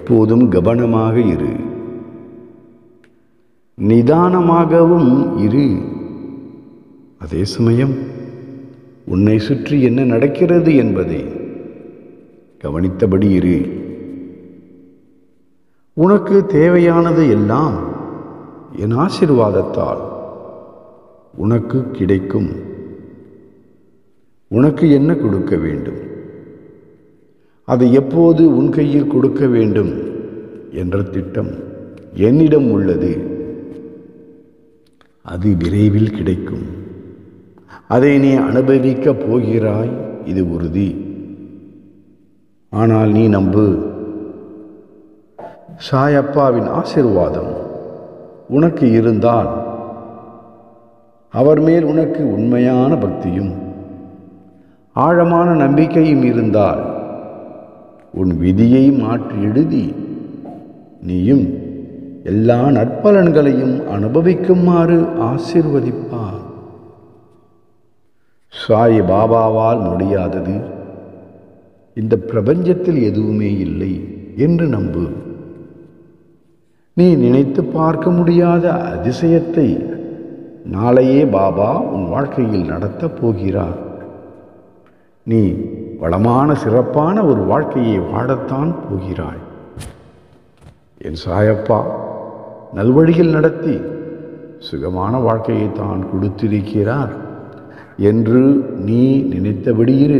எப்போதும் கவனமாக இரு நிதானமாகவும் இரு அதே சமயம் உன்னை சுற்றி என்ன நடக்கிறது என்பதை கவனித்தபடி இரு உனக்கு தேவையானது எல்லாம் என் ஆசிர்வாதத்தால் உனக்கு கிடைக்கும் உனக்கு என்ன கொடுக்க வேண்டும் அதை எப்போது உன் கையில் கொடுக்க வேண்டும் என்ற திட்டம் என்னிடம் உள்ளது அது விரைவில் கிடைக்கும் அதை நீ அனுபவிக்கப் போகிறாய் இது உறுதி ஆனால் நீ நம்பு சாயப்பாவின் ஆசிர்வாதம் உனக்கு இருந்தால் அவர் மேல் உனக்கு உண்மையான பக்தியும் ஆழமான நம்பிக்கையும் இருந்தால் உன் விதியை மாற்றி எழுதி நீயும் எல்லா நற்பலன்களையும் அனுபவிக்குமாறு ஆசிர்வதிப்பார் சாய் பாபாவால் முடியாதது இந்த பிரபஞ்சத்தில் எதுவுமே இல்லை என்று நம்பு நீ நினைத்து பார்க்க முடியாத அதிசயத்தை நாளையே பாபா உன் வாழ்க்கையில் நடத்தப் போகிறார் நீ வளமான சிறப்பான ஒரு வாழ்க்கையை வாழத்தான் போகிறாய் என் சாயப்பா நல்வழியில் நடத்தி சுகமான வாழ்க்கையை தான் கொடுத்திருக்கிறார் என்று நீ நினைத்தபடி இரு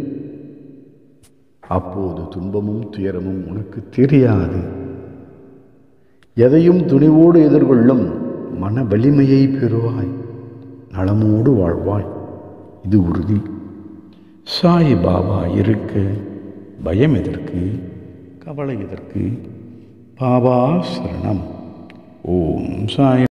அப்போது துன்பமும் துயரமும் உனக்கு தெரியாது எதையும் துணிவோடு எதிர்கொள்ளும் மன வலிமையை பெறுவாய் நலமோடு வாழ்வாய் இது உறுதி சாய் பாபா இருக்க பயம் எதற்கு கவலை எதற்கு பாபா சரணம் ஓம் சாய்